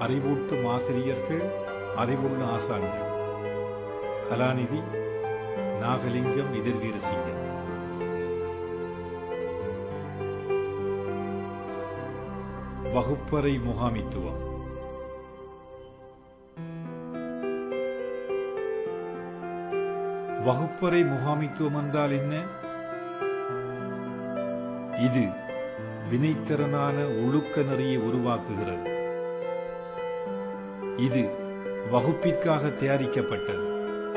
அறிவூட்டும் ஆசிரியர்கள் அறிவுள்ள ஆசான்கள் கலாநிதி நாகலிங்கம் எதிர்வீரசிங்கம் வகுப்பறை முகாமித்துவம் வகுப்பறை முகாமித்துவம் என்றால் என்ன இது வினைத்திறனான ஒழுக்க நெறியை உருவாக்குகிறது இது வகுப்பிற்காக தயாரிக்கப்பட்டது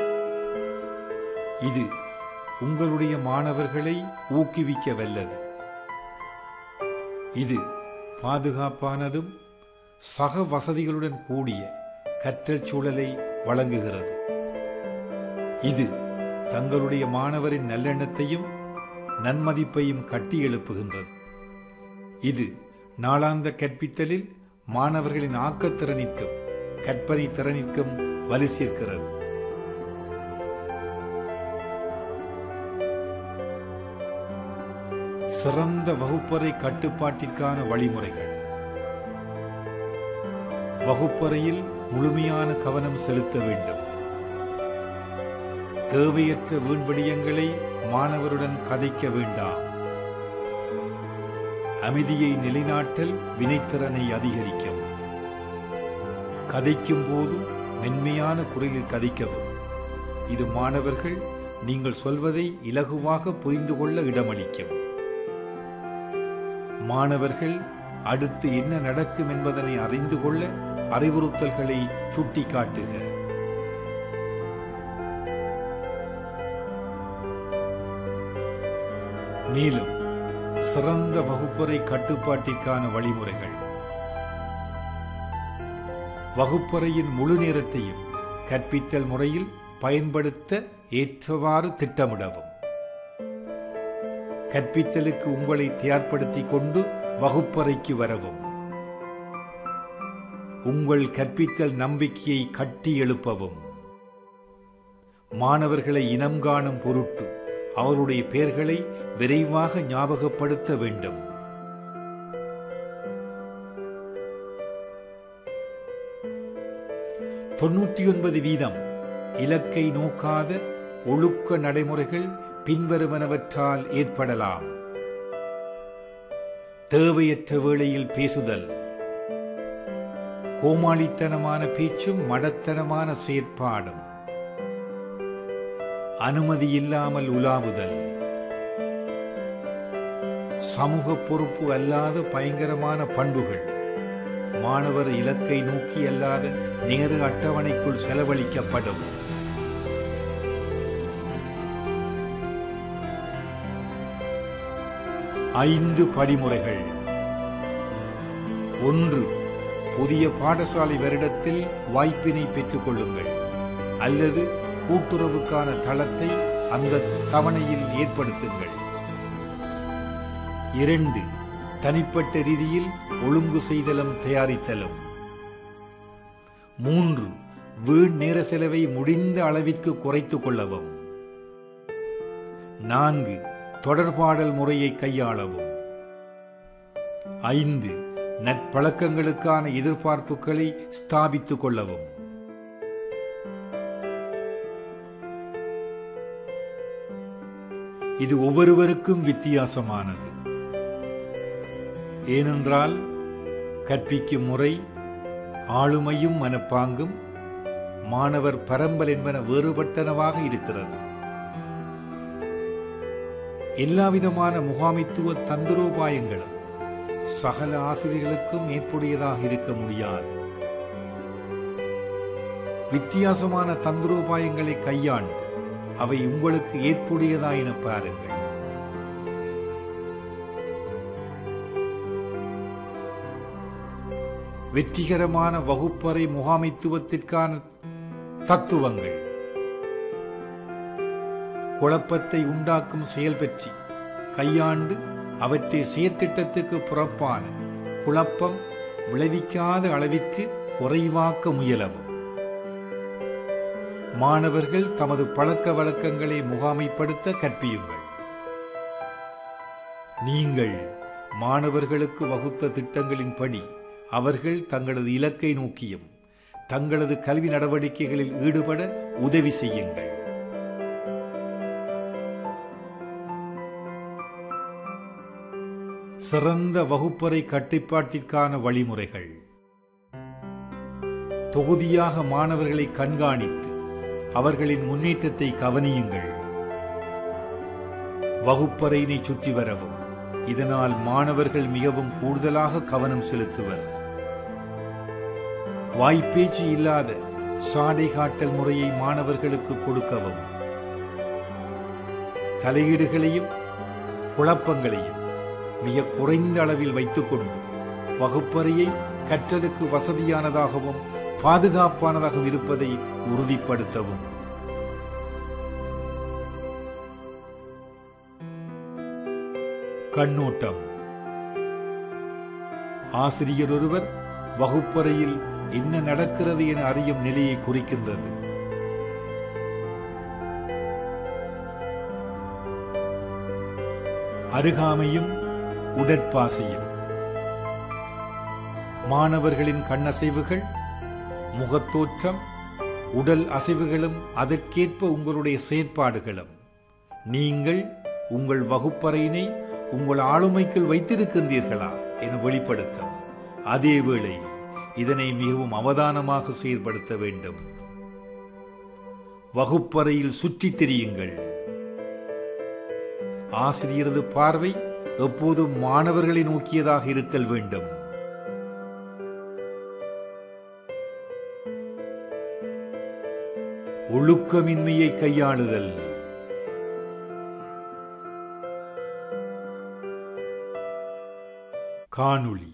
இது உங்களுடைய மாணவர்களை ஊக்குவிக்க வல்லது இது பாதுகாப்பானதும் சக வசதிகளுடன் கூடிய கற்றல் சூழலை வழங்குகிறது இது தங்களுடைய மாணவரின் நல்லெண்ணத்தையும் நன்மதிப்பையும் கட்டி எழுப்புகின்றது இது நாளாந்த கற்பித்தலில் மாணவர்களின் ஆக்கத்திறனிற்கும் கற்பனை திறனிற்கும் வலு சேர்க்கிறது சிறந்த வகுப்பறை கட்டுப்பாட்டிற்கான வழிமுறைகள் வகுப்பறையில் முழுமையான கவனம் செலுத்த வேண்டும் தேவையற்ற வீண்விடயங்களை மாணவருடன் கதைக்க வேண்டாம் அமைதியை நிலைநாட்டல் வினைத்திறனை அதிகரிக்கும் கதைக்கும் போது மென்மையான குரலில் கதைக்கவும் இது மாணவர்கள் நீங்கள் சொல்வதை இலகுவாக புரிந்து கொள்ள இடமளிக்கும் மாணவர்கள் அடுத்து என்ன நடக்கும் என்பதனை அறிந்து கொள்ள அறிவுறுத்தல்களை சுட்டிக்காட்டுக மேலும் சிறந்த வகுப்பறை கட்டுப்பாட்டிற்கான வழிமுறைகள் வகுப்பறையின் முழு நேரத்தையும் கற்பித்தல் முறையில் பயன்படுத்த ஏற்றவாறு திட்டமிடவும் கற்பித்தலுக்கு உங்களை தயார்படுத்திக் கொண்டு வகுப்பறைக்கு வரவும் உங்கள் கற்பித்தல் நம்பிக்கையை கட்டி எழுப்பவும் மாணவர்களை இனம் காணும் பொருட்டு அவருடைய பெயர்களை விரைவாக ஞாபகப்படுத்த வேண்டும் தொன்னூற்றி ஒன்பது வீதம் இலக்கை நோக்காத ஒழுக்க நடைமுறைகள் பின்வருவனவற்றால் ஏற்படலாம் தேவையற்ற வேளையில் பேசுதல் கோமாளித்தனமான பேச்சும் மடத்தனமான செயற்பாடும் அனுமதி இல்லாமல் உலாவுதல் சமூக பொறுப்பு அல்லாத பயங்கரமான பண்புகள் மாணவர் இலக்கை நோக்கி அல்லாத நேரு அட்டவணைக்குள் செலவழிக்கப்படும் ஐந்து படிமுறைகள் ஒன்று புதிய பாடசாலை வருடத்தில் வாய்ப்பினை பெற்றுக் கொள்ளுங்கள் அல்லது கூட்டுறவுக்கான தளத்தை அந்த தவணையில் ஏற்படுத்துங்கள் இரண்டு தனிப்பட்ட ரீதியில் ஒழுங்கு செய்தலும் தயாரித்தலும் மூன்று வீண் நேர செலவை முடிந்த அளவிற்கு குறைத்துக் கொள்ளவும் நான்கு தொடர்பாடல் முறையை கையாளவும் ஐந்து நற்பழக்கங்களுக்கான எதிர்பார்ப்புகளை ஸ்தாபித்துக் கொள்ளவும் இது ஒவ்வொருவருக்கும் வித்தியாசமானது ஏனென்றால் கற்பிக்கும் முறை ஆளுமையும் மனப்பாங்கும் மாணவர் பரம்பல் என்பன வேறுபட்டனவாக இருக்கிறது எல்லாவிதமான முகாமித்துவ தந்திரோபாயங்களும் சகல ஆசிரியர்களுக்கும் ஏற்புடையதாக இருக்க முடியாது வித்தியாசமான தந்திரோபாயங்களை கையாண்டு அவை உங்களுக்கு ஏற்புடையதா என பாருங்கள் வெற்றிகரமான வகுப்பறை முகாமைத்துவத்திற்கான தத்துவங்கள் குழப்பத்தை உண்டாக்கும் செயல் பற்றி கையாண்டு அவற்றை செயற்திட்டத்துக்கு புறப்பான குழப்பம் விளைவிக்காத அளவிற்கு குறைவாக்க முயலவும் மாணவர்கள் தமது பழக்க வழக்கங்களை முகாமைப்படுத்த கற்பியுங்கள் நீங்கள் மாணவர்களுக்கு வகுத்த திட்டங்களின்படி அவர்கள் தங்களது இலக்கை நோக்கியும் தங்களது கல்வி நடவடிக்கைகளில் ஈடுபட உதவி செய்யுங்கள் சிறந்த வகுப்பறை கட்டுப்பாட்டிற்கான வழிமுறைகள் தொகுதியாக மாணவர்களை கண்காணித்து அவர்களின் முன்னேற்றத்தை கவனியுங்கள் வகுப்பறையினை சுற்றி வரவும் இதனால் மாணவர்கள் மிகவும் கூடுதலாக கவனம் செலுத்துவர் வாய்ப்பேச்சு இல்லாத சாடை காட்டல் முறையை மாணவர்களுக்கு கொடுக்கவும் தலையீடுகளையும் குழப்பங்களையும் மிக குறைந்த அளவில் வைத்துக்கொண்டு வகுப்பறையை கற்றலுக்கு வசதியானதாகவும் பாதுகாப்பானதாகவும் இருப்பதை உறுதிப்படுத்தவும் கண்ணோட்டம் ஆசிரியர் ஒருவர் வகுப்பறையில் என்ன நடக்கிறது என அறியும் நிலையை குறிக்கின்றது அருகாமையும் உடற்பாசையும் மாணவர்களின் கண்ணசைவுகள் முகத்தோற்றம் உடல் அசைவுகளும் அதற்கேற்ப உங்களுடைய செயற்பாடுகளும் நீங்கள் உங்கள் வகுப்பறையினை உங்கள் ஆளுமைக்குள் வைத்திருக்கின்றீர்களா என வெளிப்படுத்தும் அதேவேளை இதனை மிகவும் அவதானமாக செயல்படுத்த வேண்டும் வகுப்பறையில் சுற்றித் திரியுங்கள் ஆசிரியரது பார்வை எப்போதும் மாணவர்களை நோக்கியதாக இருத்தல் வேண்டும் ஒழுக்கமின்மையை கையாளுதல் காணொளி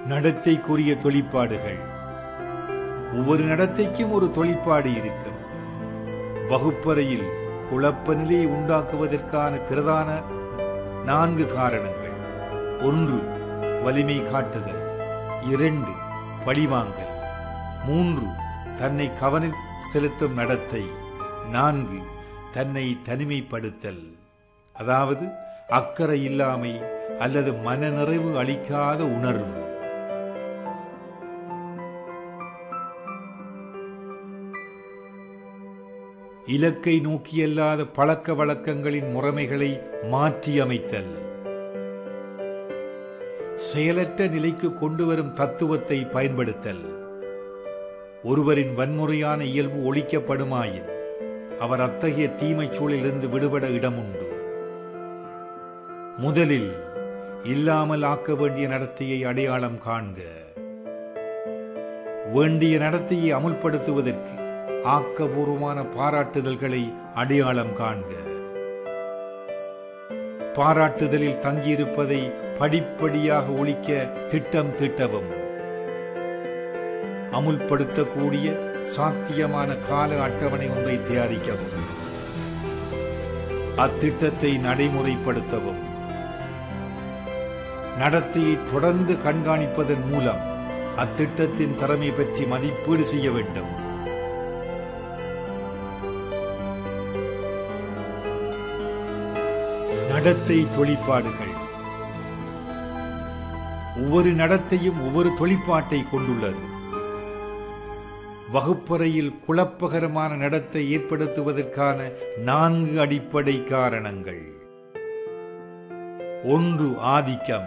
நடத்தைக்குரிய தொழிற்பாடுகள் ஒவ்வொரு நடத்தைக்கும் ஒரு தொழிற்பாடு இருக்கும் வகுப்பறையில் குழப்ப நிலையை உண்டாக்குவதற்கான பிரதான நான்கு காரணங்கள் ஒன்று வலிமை காட்டுதல் இரண்டு பழிவாங்கல் மூன்று தன்னை கவனி செலுத்தும் நடத்தை நான்கு தன்னை தனிமைப்படுத்தல் அதாவது அக்கறை இல்லாமை அல்லது மனநிறைவு அளிக்காத உணர்வு இலக்கை நோக்கியல்லாத பழக்க வழக்கங்களின் முறைமைகளை மாற்றியமைத்தல் செயலற்ற நிலைக்கு கொண்டு வரும் தத்துவத்தை பயன்படுத்தல் ஒருவரின் வன்முறையான இயல்பு ஒழிக்கப்படுமாயின் அவர் அத்தகைய தீமைச் சூழலிலிருந்து விடுபட இடம் உண்டு முதலில் இல்லாமல் ஆக்க வேண்டிய நடத்தையை அடையாளம் காண்க வேண்டிய நடத்தையை அமுல்படுத்துவதற்கு ஆக்கபூர்வமான பாராட்டுதல்களை அடையாளம் காண்க பாராட்டுதலில் தங்கியிருப்பதை படிப்படியாக ஒழிக்க திட்டம் திட்டவும் அமுல்படுத்தக்கூடிய சாத்தியமான கால அட்டவணை ஒன்றை தயாரிக்கவும் அத்திட்டத்தை நடைமுறைப்படுத்தவும் நடத்தையை தொடர்ந்து கண்காணிப்பதன் மூலம் அத்திட்டத்தின் திறமை பற்றி மதிப்பீடு செய்ய வேண்டும் நடத்தை தொழிற்பாடுகள் ஒவ்வொரு நடத்தையும் ஒவ்வொரு தொழிற்பாட்டை கொண்டுள்ளது வகுப்பறையில் குழப்பகரமான நடத்தை ஏற்படுத்துவதற்கான நான்கு அடிப்படை காரணங்கள் ஒன்று ஆதிக்கம்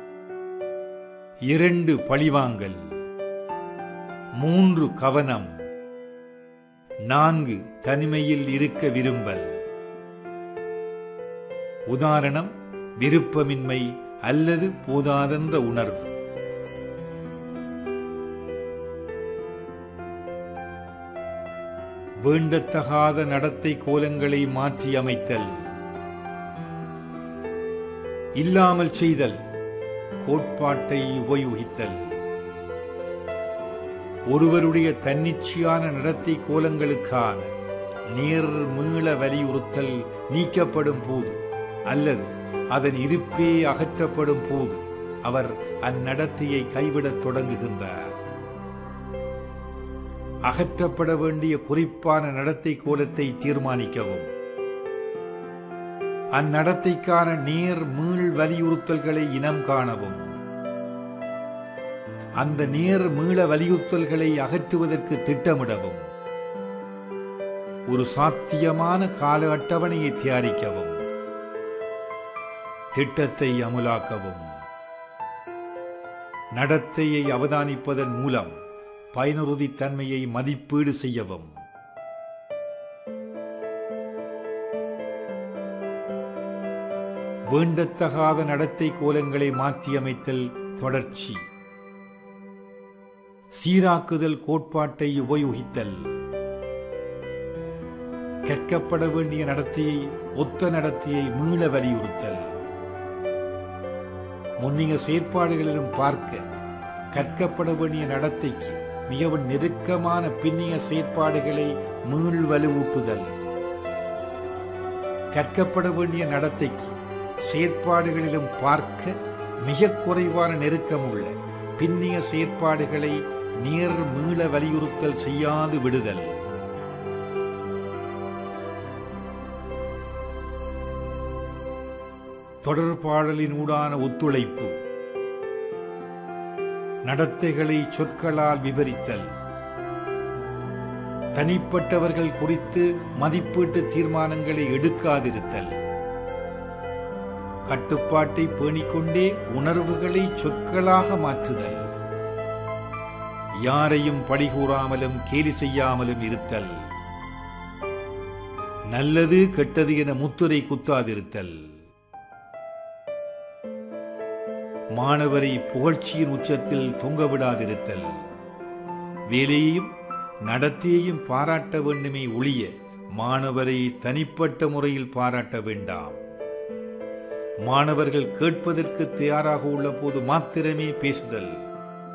இரண்டு பழிவாங்கல் மூன்று கவனம் நான்கு தனிமையில் இருக்க விரும்பல் உதாரணம் விருப்பமின்மை அல்லது போதாதென்ற உணர்வு வேண்டத்தகாத நடத்தை கோலங்களை மாற்றி அமைத்தல் இல்லாமல் செய்தல் கோட்பாட்டை உபயோகித்தல் ஒருவருடைய தன்னிச்சையான நடத்தை கோலங்களுக்கான நேர் மீள வலியுறுத்தல் நீக்கப்படும் போது அல்லது அதன் இருப்பே அகற்றப்படும் போது அவர் அந்நடத்தையை கைவிடத் தொடங்குகின்றார் அகற்றப்பட வேண்டிய குறிப்பான நடத்தை கோலத்தை தீர்மானிக்கவும் அந்நடத்தைக்கான நேர் மீள் வலியுறுத்தல்களை இனம் காணவும் அந்த நேர் மீள வலியுறுத்தல்களை அகற்றுவதற்கு திட்டமிடவும் ஒரு சாத்தியமான கால அட்டவணையை தயாரிக்கவும் திட்டத்தை அமுலாக்கவும் நடத்தையை அவதானிப்பதன் மூலம் பயனுறுதித்தன்மையை மதிப்பீடு செய்யவும் வேண்டத்தகாத நடத்தை கோலங்களை மாற்றியமைத்தல் தொடர்ச்சி சீராக்குதல் கோட்பாட்டை உபயோகித்தல் கற்கப்பட வேண்டிய நடத்தையை ஒத்த நடத்தையை மீள வலியுறுத்தல் முன்னிய செயற்பாடுகளிலும் பார்க்க கற்கப்பட வேண்டிய நடத்தைக்கு மிகவும் நெருக்கமான பின்னிய செயற்பாடுகளை மீள் வலுவூட்டுதல் கற்கப்பட வேண்டிய நடத்தைக்கு செயற்பாடுகளிலும் பார்க்க மிக குறைவான நெருக்கம் உள்ள பின்னிய செயற்பாடுகளை நேர் மீள வலியுறுத்தல் செய்யாது விடுதல் தொடர்பாடலினூடான ஒத்துழைப்பு நடத்தைகளை சொற்களால் விவரித்தல் தனிப்பட்டவர்கள் குறித்து மதிப்பீட்டு தீர்மானங்களை எடுக்காதிருத்தல் கட்டுப்பாட்டை பேணிக்கொண்டே உணர்வுகளை சொற்களாக மாற்றுதல் யாரையும் பழிகூறாமலும் கேலி செய்யாமலும் இருத்தல் நல்லது கெட்டது என முத்துரை குத்தாதிருத்தல் மாணவரை புகழ்ச்சியின் உச்சத்தில் தொங்கவிடாதிருத்தல் வேலையையும் நடத்தையையும் பாராட்ட வேண்டுமே ஒழிய மாணவரை தனிப்பட்ட முறையில் பாராட்ட வேண்டாம் மாணவர்கள் கேட்பதற்கு தயாராக உள்ள போது மாத்திரமே பேசுதல்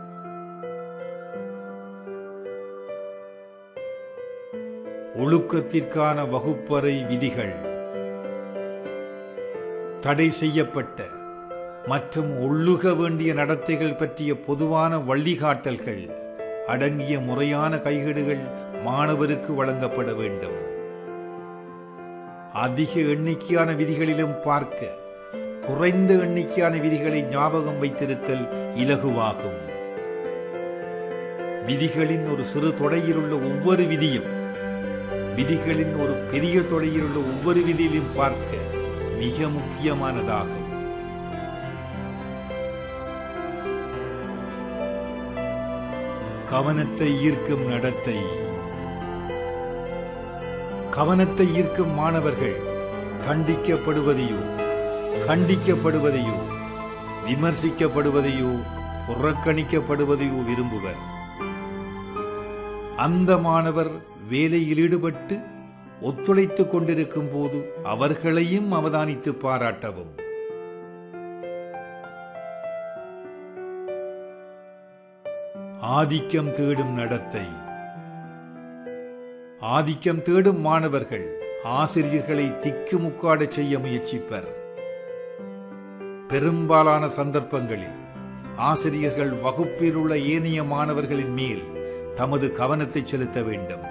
ஒழுக்கத்திற்கான வகுப்பறை விதிகள் தடை செய்யப்பட்ட மற்றும் ஒழுக வேண்டிய நடத்தைகள் பற்றிய பொதுவான வழிகாட்டல்கள் அடங்கிய முறையான கைகேடுகள் மாணவருக்கு வழங்கப்பட வேண்டும் அதிக எண்ணிக்கையான விதிகளிலும் பார்க்க குறைந்த எண்ணிக்கையான விதிகளை ஞாபகம் வைத்திருத்தல் இலகுவாகும் விதிகளின் ஒரு சிறு தொடையில் உள்ள ஒவ்வொரு விதியும் விதிகளின் ஒரு பெரிய தொடையில் உள்ள ஒவ்வொரு விதியிலும் பார்க்க மிக முக்கியமானதாகும் கவனத்தை ஈர்க்கும் நடத்தை கவனத்தை ஈர்க்கும் மாணவர்கள் கண்டிக்கப்படுவதையோ கண்டிக்கப்படுவதையோ விமர்சிக்கப்படுவதையோ புறக்கணிக்கப்படுவதையோ விரும்புவர் அந்த மாணவர் வேலையில் ஈடுபட்டு ஒத்துழைத்துக் கொண்டிருக்கும் போது அவர்களையும் அவதானித்து பாராட்டவும் ஆதிக்கம் தேடும் நடத்தை ஆதிக்கம் தேடும் மாணவர்கள் ஆசிரியர்களை திக்குமுக்காடச் செய்ய முயற்சிப்பர் பெரும்பாலான சந்தர்ப்பங்களில் ஆசிரியர்கள் வகுப்பில் உள்ள ஏனைய மாணவர்களின் மேல் தமது கவனத்தை செலுத்த வேண்டும்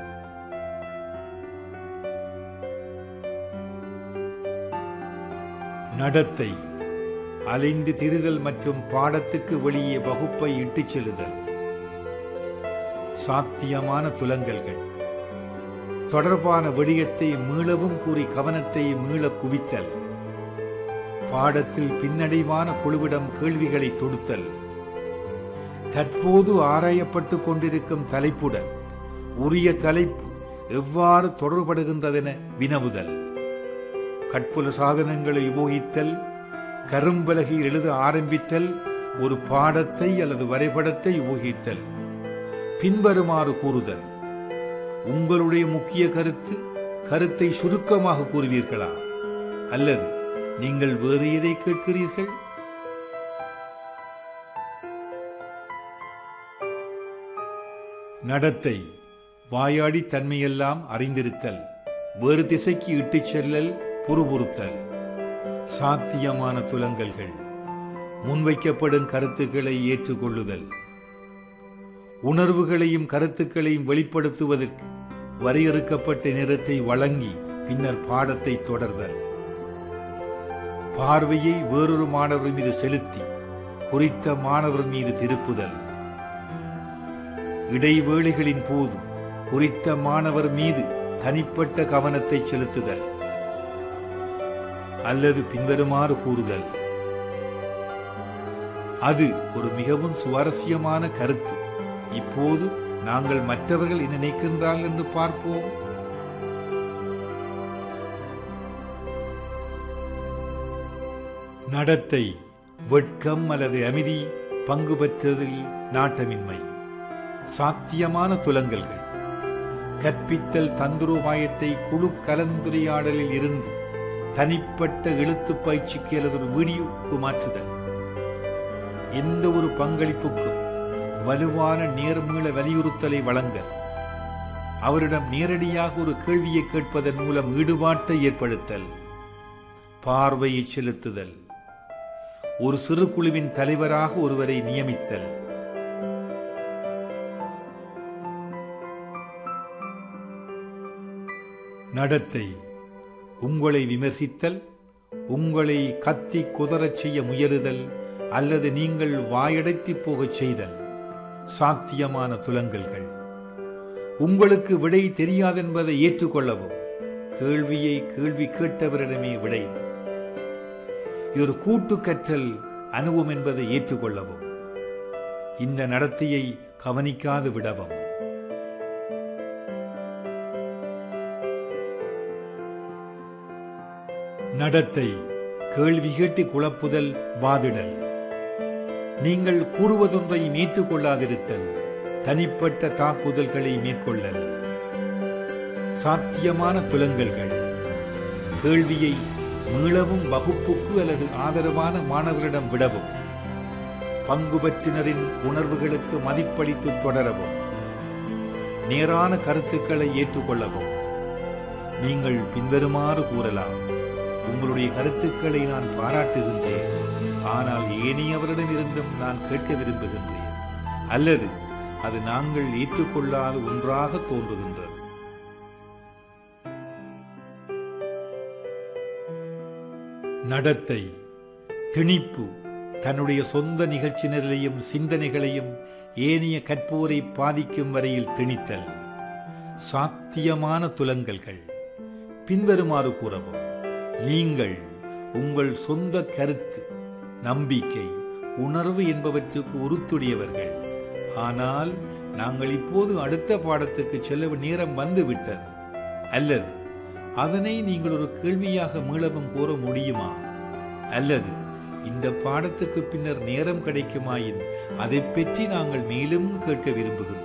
நடத்தை அலைந்து திரிதல் மற்றும் பாடத்திற்கு வெளியே வகுப்பை இட்டுச் செல்லுதல் சாத்தியமான துலங்கல்கள் தொடர்பான விடயத்தை மீளவும் கூறி கவனத்தை மீள குவித்தல் பாடத்தில் பின்னடைவான குழுவிடம் கேள்விகளை தொடுத்தல் தற்போது ஆராயப்பட்டுக் கொண்டிருக்கும் தலைப்புடன் உரிய தலைப்பு எவ்வாறு தொடர்படுகின்றதென வினவுதல் கற்புல சாதனங்களை உபயோகித்தல் கரும்பலகையில் எழுத ஆரம்பித்தல் ஒரு பாடத்தை அல்லது வரைபடத்தை உபயோகித்தல் பின்வருமாறு கூறுதல் உங்களுடைய முக்கிய கருத்து கருத்தை சுருக்கமாக கூறுவீர்களா அல்லது நீங்கள் வேறு எதை கேட்கிறீர்கள் நடத்தை வாயாடி தன்மையெல்லாம் அறிந்திருத்தல் வேறு திசைக்கு இட்டுச் செல்லல் புறுபுறுத்தல் சாத்தியமான துலங்கல்கள் முன்வைக்கப்படும் கருத்துக்களை ஏற்றுக்கொள்ளுதல் உணர்வுகளையும் கருத்துக்களையும் வெளிப்படுத்துவதற்கு வரையறுக்கப்பட்ட நேரத்தை வழங்கி பின்னர் பாடத்தை தொடர்தல் பார்வையை வேறொரு மாணவர் மீது செலுத்தி குறித்த மாணவர் மீது திருப்புதல் இடைவேளைகளின் போது குறித்த மாணவர் மீது தனிப்பட்ட கவனத்தை செலுத்துதல் அல்லது பின்வருமாறு கூறுதல் அது ஒரு மிகவும் சுவாரஸ்யமான கருத்து இப்போது நாங்கள் மற்றவர்கள் என்ன நினைக்கின்றார்கள் என்று பார்ப்போம் நடத்தை வெட்கம் அல்லது அமைதி பங்கு பெற்றதில் நாட்டமின்மை சாத்தியமான துலங்கல்கள் கற்பித்தல் தந்துருபாயத்தை குழு கலந்துரையாடலில் இருந்து தனிப்பட்ட எழுத்து பயிற்சிக்கு அல்லது ஒரு வீடியோக்கு மாற்றுதல் எந்த ஒரு பங்களிப்புக்கும் வலுவான நேர்மீள வலியுறுத்தலை வழங்கல் அவரிடம் நேரடியாக ஒரு கேள்வியை கேட்பதன் மூலம் ஈடுபாட்டை ஏற்படுத்தல் பார்வையை செலுத்துதல் ஒரு சிறு குழுவின் தலைவராக ஒருவரை நியமித்தல் நடத்தை உங்களை விமர்சித்தல் உங்களை கத்தி குதறச் செய்ய முயலுதல் அல்லது நீங்கள் வாயடைத்து போகச் செய்தல் சாத்தியமான துலங்கல்கள் உங்களுக்கு விடை தெரியாதென்பதை ஏற்றுக்கொள்ளவும் கேள்வியை கேள்வி கேட்டவரிடமே விடை இது ஒரு கூட்டு கற்றல் அனுபவம் என்பதை ஏற்றுக்கொள்ளவும் இந்த நடத்தையை கவனிக்காது விடவும் நடத்தை கேள்வி கேட்டு குழப்புதல் வாதிடல் நீங்கள் கூறுவதொன்றை ஏற்றுக்கொள்ளாதிருத்தல் தனிப்பட்ட தாக்குதல்களை மேற்கொள்ளல் சாத்தியமான துலங்கல்கள் கேள்வியை மீளவும் வகுப்புக்கு அல்லது ஆதரவான மாணவர்களிடம் விடவும் பங்கு பற்றினரின் உணர்வுகளுக்கு மதிப்பளித்து தொடரவும் நேரான கருத்துக்களை ஏற்றுக்கொள்ளவும் நீங்கள் பின்வருமாறு கூறலாம் உங்களுடைய கருத்துக்களை நான் பாராட்டுகின்றேன் ஆனால் ஏனையவரிடமிருந்தும் நான் கேட்க விரும்புகின்றேன் அல்லது அது நாங்கள் ஏற்றுக்கொள்ளாத ஒன்றாக தோன்றுகின்றது நடத்தை திணிப்பு தன்னுடைய சொந்த நிகழ்ச்சி நிரலையும் சிந்தனைகளையும் ஏனைய கற்போரை பாதிக்கும் வரையில் திணித்தல் சாத்தியமான துலங்கல்கள் பின்வருமாறு கூறவும் நீங்கள் உங்கள் சொந்த கருத்து நம்பிக்கை உணர்வு என்பவற்றுக்கு உறுத்துடையவர்கள் ஆனால் நாங்கள் இப்போது அடுத்த பாடத்துக்கு செல்ல நேரம் வந்துவிட்டது அல்லது அதனை நீங்கள் ஒரு கேள்வியாக மீளவும் கூற முடியுமா அல்லது இந்த பாடத்துக்கு பின்னர் நேரம் கிடைக்குமாயின் அதை பற்றி நாங்கள் மேலும் கேட்க விரும்புகின்றோம்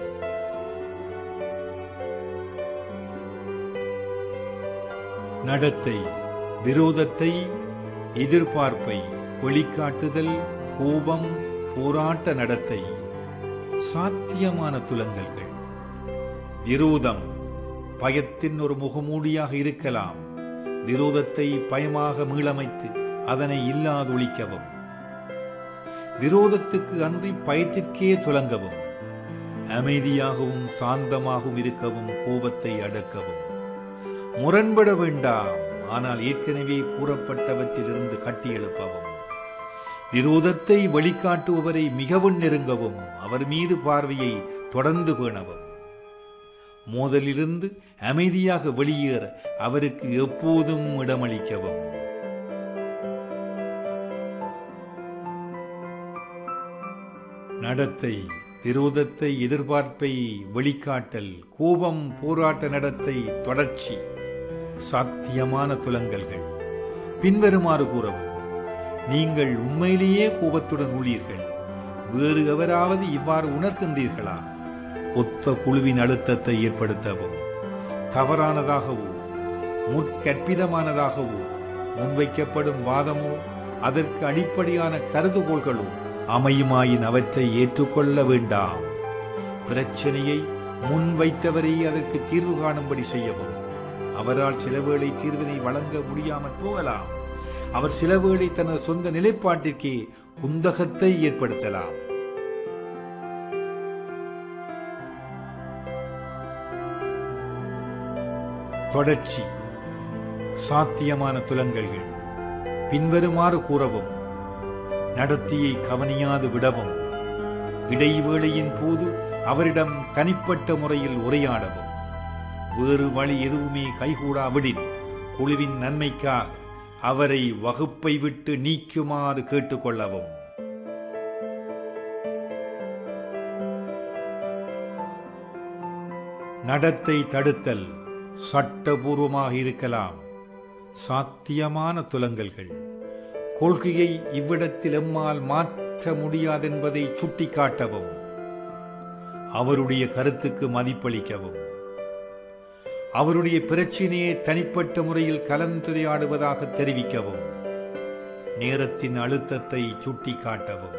நடத்தை விரோதத்தை எதிர்பார்ப்பை வெளிக்காட்டுதல் கோபம் போராட்ட நடத்தை சாத்தியமான துலங்கல்கள் விரோதம் பயத்தின் ஒரு முகமூடியாக இருக்கலாம் விரோதத்தை பயமாக மீளமைத்து அதனை இல்லாதொழிக்கவும் விரோதத்துக்கு அன்றி பயத்திற்கே துலங்கவும் அமைதியாகவும் சாந்தமாகவும் இருக்கவும் கோபத்தை அடக்கவும் முரண்பட வேண்டாம் ஆனால் ஏற்கனவே கூறப்பட்டவற்றிலிருந்து கட்டி எழுப்பவும் விரோதத்தை வெளிக்காட்டுபவரை மிகவும் நெருங்கவும் அவர் மீது பார்வையை தொடர்ந்து பேணவும் மோதலிலிருந்து அமைதியாக வெளியேற அவருக்கு எப்போதும் இடமளிக்கவும் நடத்தை விரோதத்தை எதிர்பார்ப்பை வெளிக்காட்டல் கோபம் போராட்ட நடத்தை தொடர்ச்சி சாத்தியமான துலங்கல்கள் பின்வருமாறு கூறவும் நீங்கள் உண்மையிலேயே கோபத்துடன் உள்ளீர்கள் வேறு எவராவது இவ்வாறு உணர்கின்றீர்களா ஒத்த குழுவின் அழுத்தத்தை ஏற்படுத்தவும் தவறானதாகவோ முற்கற்பிதமானதாகவோ முன்வைக்கப்படும் வாதமோ அதற்கு அடிப்படையான கருதுகோள்களோ அமையுமாயின் அவற்றை ஏற்றுக்கொள்ள வேண்டாம் பிரச்சனையை முன்வைத்தவரை அதற்கு தீர்வு காணும்படி செய்யவும் அவரால் சிலவேளை தீர்வினை வழங்க முடியாமல் போகலாம் அவர் சிலவேளை தனது சொந்த நிலைப்பாட்டிற்கே குந்தகத்தை ஏற்படுத்தலாம் தொடர்ச்சி சாத்தியமான துலங்கல்கள் பின்வருமாறு கூறவும் நடத்தியை கவனியாது விடவும் இடைவேளையின் போது அவரிடம் தனிப்பட்ட முறையில் உரையாடவும் வேறு வழி எதுவுமே கைகூடாவிடின் குழுவின் நன்மைக்காக அவரை வகுப்பை விட்டு நீக்குமாறு கேட்டுக்கொள்ளவும் நடத்தை தடுத்தல் சட்டபூர்வமாக இருக்கலாம் சாத்தியமான துலங்கல்கள் கொள்கையை இவ்விடத்தில் எம்மால் மாற்ற முடியாதென்பதை சுட்டிக்காட்டவும் அவருடைய கருத்துக்கு மதிப்பளிக்கவும் அவருடைய பிரச்சினையை தனிப்பட்ட முறையில் கலந்துரையாடுவதாக தெரிவிக்கவும் நேரத்தின் அழுத்தத்தை சுட்டிக்காட்டவும்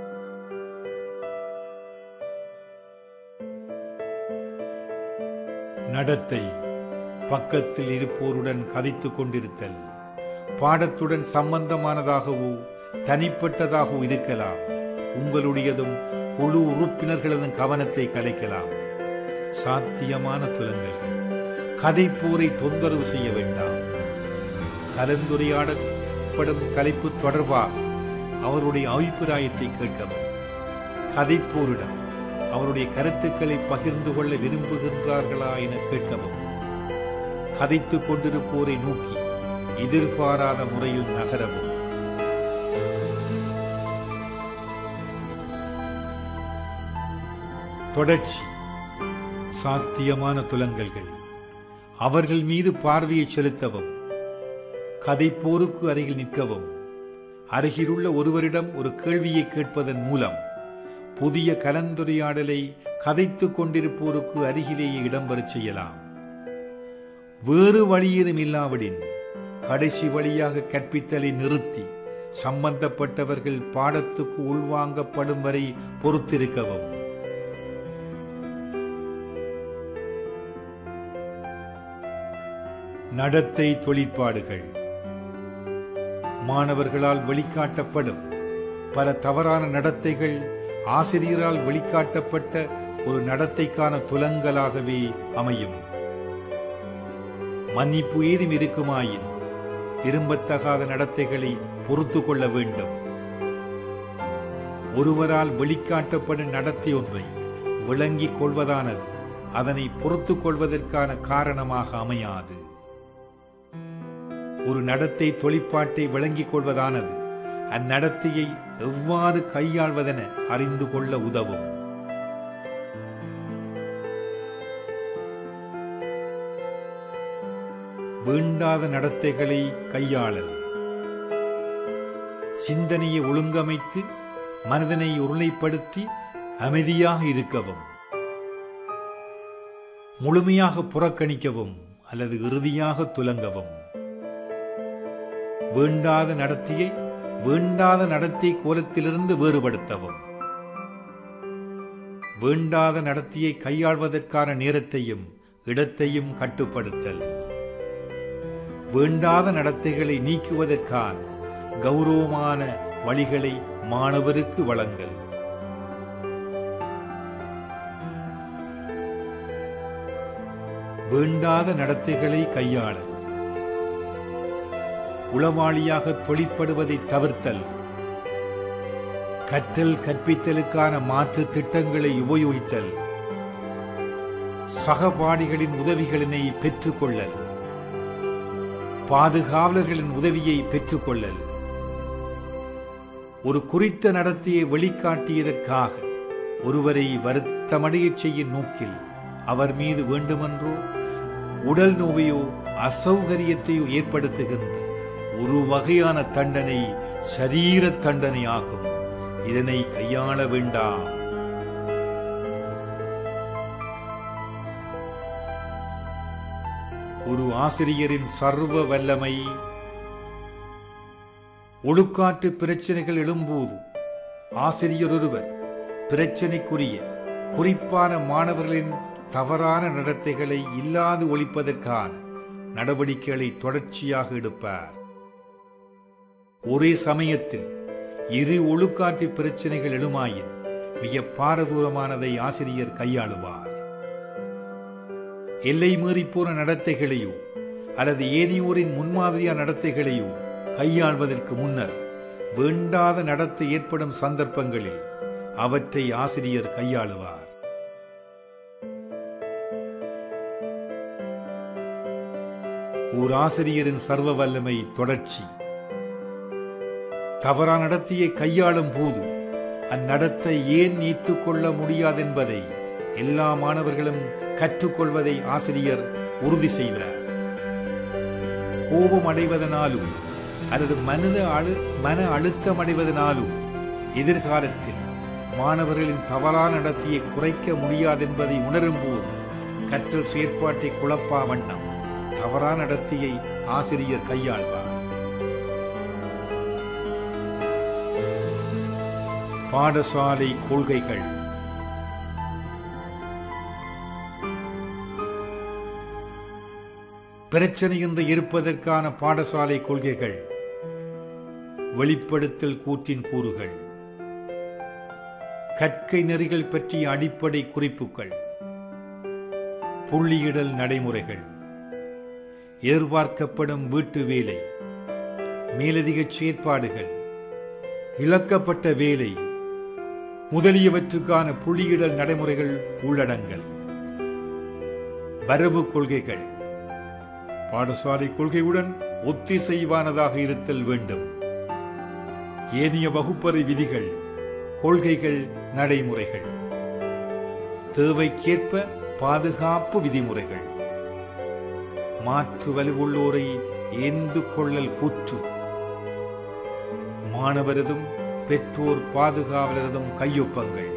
நடத்தை பக்கத்தில் இருப்போருடன் கதைத்துக் கொண்டிருத்தல் பாடத்துடன் சம்பந்தமானதாகவோ தனிப்பட்டதாகவோ இருக்கலாம் உங்களுடையதும் குழு உறுப்பினர்களதும் கவனத்தை கலைக்கலாம் சாத்தியமான துலங்கல்கள் கதைப்போரை தொந்தரவு செய்ய வேண்டாம் கலந்துரையாடப்படும் தலைப்பு தொடர்பாக அவருடைய அபிப்பிராயத்தை கேட்கவும் கதைப்போரிடம் அவருடைய கருத்துக்களை பகிர்ந்து கொள்ள விரும்புகின்றார்களா என கேட்கவும் கதைத்துக் கொண்டிருப்போரை நோக்கி எதிர்பாராத முறையில் நகரவும் தொடர்ச்சி சாத்தியமான துலங்கல்கள் அவர்கள் மீது பார்வையை செலுத்தவும் கதைப்போருக்கு அருகில் நிற்கவும் அருகிலுள்ள ஒருவரிடம் ஒரு கேள்வியை கேட்பதன் மூலம் புதிய கலந்துரையாடலை கதைத்துக் கொண்டிருப்போருக்கு அருகிலேயே இடம்பெறச் செய்யலாம் வேறு வழியேதும் இல்லாவிடின் கடைசி வழியாக கற்பித்தலை நிறுத்தி சம்பந்தப்பட்டவர்கள் பாடத்துக்கு உள்வாங்கப்படும் வரை பொறுத்திருக்கவும் நடத்தை தொழிற்பாடுகள் மாணவர்களால் வெளிக்காட்டப்படும் பல தவறான நடத்தைகள் ஆசிரியரால் வெளிக்காட்டப்பட்ட ஒரு நடத்தைக்கான துலங்கலாகவே அமையும் மன்னிப்பு ஏதும் இருக்குமாயின் விரும்பத்தகாத நடத்தைகளை பொறுத்து கொள்ள வேண்டும் ஒருவரால் வெளிக்காட்டப்படும் நடத்தை ஒன்றை விளங்கிக் கொள்வதானது அதனை பொறுத்து கொள்வதற்கான காரணமாக அமையாது ஒரு நடத்தை தொழிற்பாட்டை விளங்கிக் கொள்வதானது அந்நடத்தையை எவ்வாறு கையாள்வதென அறிந்து கொள்ள உதவும் வேண்டாத நடத்தைகளை கையாளல் சிந்தனையை ஒழுங்கமைத்து மனதனை உருளைப்படுத்தி அமைதியாக இருக்கவும் முழுமையாக புறக்கணிக்கவும் அல்லது இறுதியாக துலங்கவும் வேண்டாத நடத்தையை வேண்டாத நடத்தை கோலத்திலிருந்து வேறுபடுத்தவும் வேண்டாத நடத்தையை கையாள்வதற்கான நேரத்தையும் இடத்தையும் கட்டுப்படுத்தல் வேண்டாத நடத்தைகளை நீக்குவதற்கான கௌரவமான வழிகளை மாணவருக்கு வழங்கல் வேண்டாத நடத்தைகளை கையாளல் உளவாளியாக தொழிற்படுவதை தவிர்த்தல் கற்றல் கற்பித்தலுக்கான மாற்று திட்டங்களை உபயோகித்தல் சகபாடிகளின் உதவிகளினை பெற்றுக்கொள்ளல் பாதுகாவலர்களின் உதவியை பெற்றுக்கொள்ளல் ஒரு குறித்த நடத்தையை வெளிக்காட்டியதற்காக ஒருவரை வருத்தமடையச் செய்யும் நோக்கில் அவர் மீது வேண்டுமென்றோ உடல் நோவையோ அசௌகரியத்தையோ ஏற்படுத்துகின்ற ஒரு வகையான தண்டனை சரீர தண்டனை ஆகும் இதனை கையாள வேண்டாம் ஒரு ஆசிரியரின் சர்வ வல்லமை ஒழுக்காற்று பிரச்சனைகள் எழும்போது ஆசிரியர் ஒருவர் பிரச்சனைக்குரிய குறிப்பான மாணவர்களின் தவறான நடத்தைகளை இல்லாது ஒழிப்பதற்கான நடவடிக்கைகளை தொடர்ச்சியாக எடுப்பார் ஒரே சமயத்தில் இரு ஒழுக்காற்று பிரச்சனைகள் எழுமாயின் மிக பாரதூரமானதை ஆசிரியர் கையாளுவார் எல்லை மீறிப்போன நடத்தைகளையோ அல்லது ஏனையோரின் முன்மாதிரியான நடத்தைகளையோ கையாள்வதற்கு முன்னர் வேண்டாத நடத்தை ஏற்படும் சந்தர்ப்பங்களில் அவற்றை ஆசிரியர் கையாளுவார் ஓர் ஆசிரியரின் சர்வ வல்லமை தொடர்ச்சி தவறான நடத்தையை கையாளும் போது அந்நடத்தை ஏன் ஏற்றுக்கொள்ள முடியாதென்பதை எல்லா மாணவர்களும் கற்றுக்கொள்வதை ஆசிரியர் உறுதி செய்வார் கோபம் அடைவதனாலும் அல்லது மனித அழு மன அழுத்தம் அடைவதனாலும் எதிர்காலத்தில் மாணவர்களின் தவறான நடத்தையை குறைக்க முடியாதென்பதை உணரும் போது கற்றல் செயற்பாட்டை குழப்பா வண்ணம் தவறான நடத்தையை ஆசிரியர் கையாள்வார் பாடசாலை கொள்கைகள் பிரச்சனை என்று இருப்பதற்கான பாடசாலை கொள்கைகள் வெளிப்படுத்தல் கூற்றின் கூறுகள் கற்கை நெறிகள் பற்றிய அடிப்படை குறிப்புகள் புள்ளியிடல் நடைமுறைகள் எதிர்பார்க்கப்படும் வீட்டு வேலை மேலதிக செயற்பாடுகள் இழக்கப்பட்ட வேலை முதலியவற்றுக்கான புள்ளியிடல் நடைமுறைகள் உள்ளடங்கல் வரவு கொள்கைகள் பாடசாலை கொள்கையுடன் ஒத்திசைவானதாக இருத்தல் வேண்டும் ஏனைய வகுப்பறை விதிகள் கொள்கைகள் நடைமுறைகள் தேவைக்கேற்ப பாதுகாப்பு விதிமுறைகள் மாற்று வலுவுள்ளோரை ஏந்து கொள்ளல் கூற்று மாணவரதும் பெற்றோர் பாதுகாவலரதும் கையொப்பங்கள்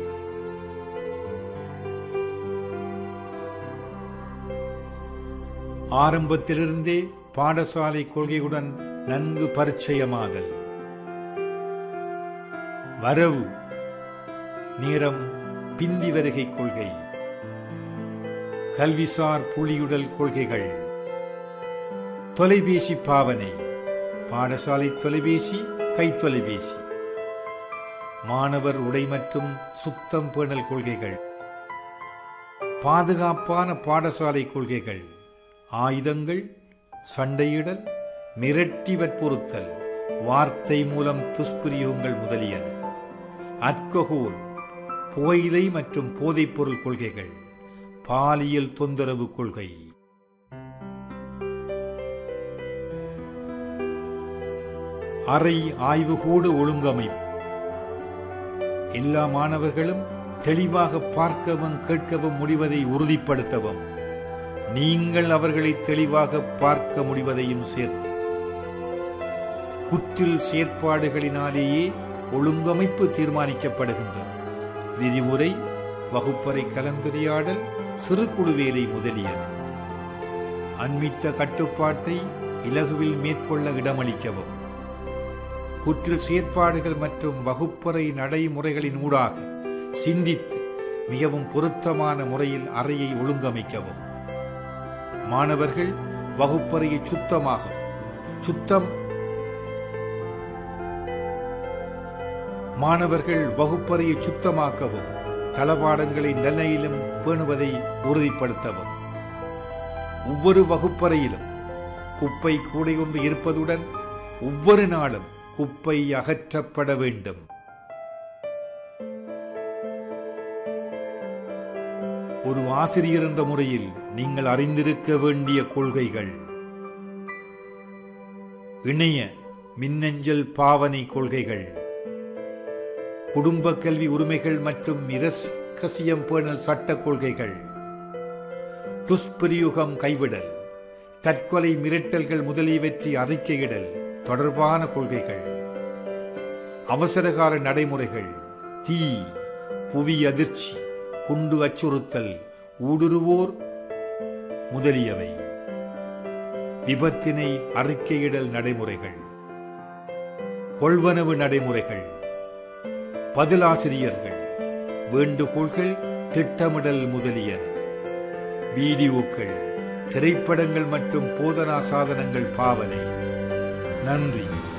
ஆரம்பத்திலிருந்தே பாடசாலை கொள்கையுடன் நன்கு பரிச்சயமாதல் வரவு நேரம் பிந்தி வருகை கொள்கை கல்விசார் புலியுடல் கொள்கைகள் தொலைபேசி பாவனை பாடசாலை தொலைபேசி கைத்தொலைபேசி மாணவர் உடை மற்றும் சுத்தம் பேணல் கொள்கைகள் பாதுகாப்பான பாடசாலை கொள்கைகள் ஆயுதங்கள் சண்டையிடல் மிரட்டி வற்புறுத்தல் வார்த்தை மூலம் துஷ்பிரயோகங்கள் முதலியன அல்கோஹோல் புகையிலை மற்றும் போதைப்பொருள் கொள்கைகள் பாலியல் தொந்தரவு கொள்கை அறை ஆய்வுகூடு ஒழுங்கமைப்பு எல்லா மாணவர்களும் தெளிவாக பார்க்கவும் கேட்கவும் முடிவதை உறுதிப்படுத்தவும் நீங்கள் அவர்களை தெளிவாக பார்க்க முடிவதையும் சேர்த்து குற்றில் செயற்பாடுகளினாலேயே ஒழுங்கமைப்பு தீர்மானிக்கப்படுகின்றது விதிமுறை வகுப்பறை கலந்துரையாடல் சிறு குழு வேலை முதலியன அண்மித்த கட்டுப்பாட்டை இலகுவில் மேற்கொள்ள இடமளிக்கவும் குற்றில் செயற்பாடுகள் மற்றும் வகுப்பறை நடைமுறைகளின் ஊடாக சிந்தித்து மிகவும் பொருத்தமான முறையில் அறையை ஒழுங்கமைக்கவும் மாணவர்கள் வகுப்பறையை சுத்தமாகவும் சுத்தம் மாணவர்கள் வகுப்பறையை சுத்தமாக்கவும் தளபாடங்களை நிலையிலும் பேணுவதை உறுதிப்படுத்தவும் ஒவ்வொரு வகுப்பறையிலும் குப்பை கூடை ஒன்று இருப்பதுடன் ஒவ்வொரு நாளும் குப்பை அகற்றப்பட வேண்டும் ஒரு ஆசிரியர் என்ற முறையில் நீங்கள் அறிந்திருக்க வேண்டிய கொள்கைகள் இணைய மின்னஞ்சல் பாவனை கொள்கைகள் குடும்ப கல்வி உரிமைகள் மற்றும் இரகசியம் பேணல் சட்ட கொள்கைகள் துஷ்பிரயோகம் கைவிடல் தற்கொலை மிரட்டல்கள் முதலியவற்றை அறிக்கையிடல் தொடர்பான கொள்கைகள் அவசரகால நடைமுறைகள் தீ புவி அதிர்ச்சி குண்டு அச்சுறுத்தல் ஊடுருவோர் முதலியவை விபத்தினை அறிக்கையிடல் நடைமுறைகள் கொள்வனவு நடைமுறைகள் பதிலாசிரியர்கள் வேண்டுகோள்கள் திட்டமிடல் முதலியன வீடியோக்கள் திரைப்படங்கள் மற்றும் போதனா சாதனங்கள் பாவனை நன்றி